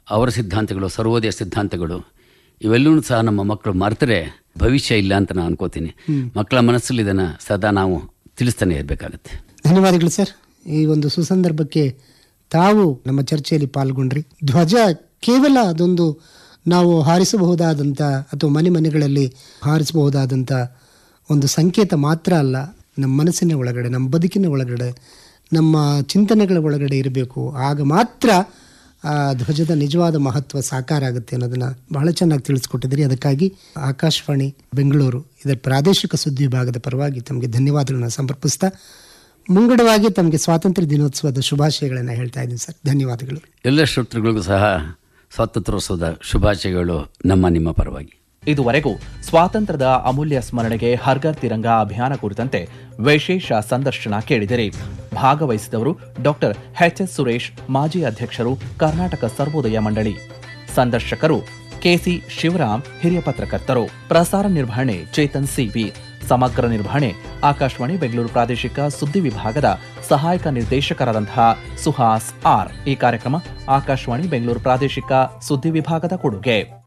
ಅವರ ಸಿದ್ಧಾಂತಗಳು ಸರ್ವೋದಯ ಸಿದ್ಧಾಂತಗಳು ಇವೆಲ್ಲವೂ ಸಹ ನಮ್ಮ ಮಕ್ಕಳು ಮರೆತರೆ ಭವಿಷ್ಯ ಇಲ್ಲ ಅಂತ ನಾನು ಅನ್ಕೋತೀನಿ ಮಕ್ಕಳ ಮನಸ್ಸಲ್ಲಿ ಇದನ್ನು ಸದಾ ನಾವು ತಿಳಿಸ್ತಾನೆ ಇರಬೇಕಾಗತ್ತೆ ಧನ್ಯವಾದಗಳು ಸರ್ ಈ ಒಂದು ಸುಸಂದರ್ಭಕ್ಕೆ ತಾವು ನಮ್ಮ ಚರ್ಚೆಯಲ್ಲಿ ಪಾಲ್ಗೊಂಡ್ರಿ ಧ್ವಜ ಕೇವಲ ಅದೊಂದು ನಾವು ಹಾರಿಸಬಹುದಾದಂಥ ಅಥವಾ ಮನೆ ಮನೆಗಳಲ್ಲಿ ಹಾರಿಸಬಹುದಾದಂಥ ಒಂದು ಸಂಕೇತ ಮಾತ್ರ ಅಲ್ಲ ನಮ್ಮ ಮನಸ್ಸಿನ ಒಳಗಡೆ ನಮ್ಮ ಬದುಕಿನ ಒಳಗಡೆ ನಮ್ಮ ಚಿಂತನೆಗಳ ಒಳಗಡೆ ಇರಬೇಕು ಆಗ ಮಾತ್ರ ಆ ಧ್ವಜದ ನಿಜವಾದ ಮಹತ್ವ ಸಾಕಾರ ಆಗುತ್ತೆ ಅನ್ನೋದನ್ನ ಬಹಳ ಚೆನ್ನಾಗಿ ತಿಳಿಸ್ಕೊಟ್ಟಿದ್ದೀರಿ ಅದಕ್ಕಾಗಿ ಆಕಾಶವಾಣಿ ಬೆಂಗಳೂರು ಇದರ ಪ್ರಾದೇಶಿಕ ಸುದ್ದಿ ವಿಭಾಗದ ಪರವಾಗಿ ತಮಗೆ ಧನ್ಯವಾದಗಳನ್ನ ಸಮರ್ಪಿಸ್ತಾ ಮುಂಗಡವಾಗಿ ತಮಗೆ ಸ್ವಾತಂತ್ರ್ಯ ದಿನೋತ್ಸವದ ಶುಭಾಶಯಗಳನ್ನು ಹೇಳ್ತಾ ಇದ್ದೀನಿ ಸರ್ ಧನ್ಯವಾದಗಳು ಎಲ್ಲ ಶ್ರೋತೃಗಳಿಗೂ ಸಹ ಸ್ವಾತಂತ್ರ್ಯೋತ್ಸವದ ಶುಭಾಶಯಗಳು ನಮ್ಮ ನಿಮ್ಮ ಪರವಾಗಿ ಇದುವರೆಗೂ ಸ್ವಾತಂತ್ರ್ಯದ ಅಮೂಲ್ಯ ಸ್ಮರಣೆಗೆ ಹರ್ಗರ್ ತಿರಂಗ ಅಭಿಯಾನ ಕುರಿತಂತೆ ವಿಶೇಷ ಸಂದರ್ಶನ ಕೇಳಿದಿರಿ ಭಾಗವಹಿಸಿದವರು ಡಾಕ್ಟರ್ ಎಚ್ ಎಸ್ ಸುರೇಶ್ ಮಾಜಿ ಅಧ್ಯಕ್ಷರು ಕರ್ನಾಟಕ ಸರ್ವೋದಯ ಮಂಡಳಿ ಸಂದರ್ಶಕರು ಕೆಸಿ ಶಿವರಾಮ್ ಹಿರಿಯ ಪತ್ರಕರ್ತರು ಪ್ರಸಾರ ನಿರ್ವಹಣೆ ಚೇತನ್ ಸಿವಿ ಸಮಗ್ರ ನಿರ್ವಹಣೆ ಆಕಾಶವಾಣಿ ಬೆಂಗಳೂರು ಪ್ರಾದೇಶಿಕ ಸುದ್ದಿ ವಿಭಾಗದ ಸಹಾಯಕ ನಿರ್ದೇಶಕರಾದಂತಹ ಸುಹಾಸ್ ಆರ್ ಈ ಕಾರ್ಯಕ್ರಮ ಆಕಾಶವಾಣಿ ಬೆಂಗಳೂರು ಪ್ರಾದೇಶಿಕ ಸುದ್ದಿ ವಿಭಾಗದ ಕೊಡುಗೆ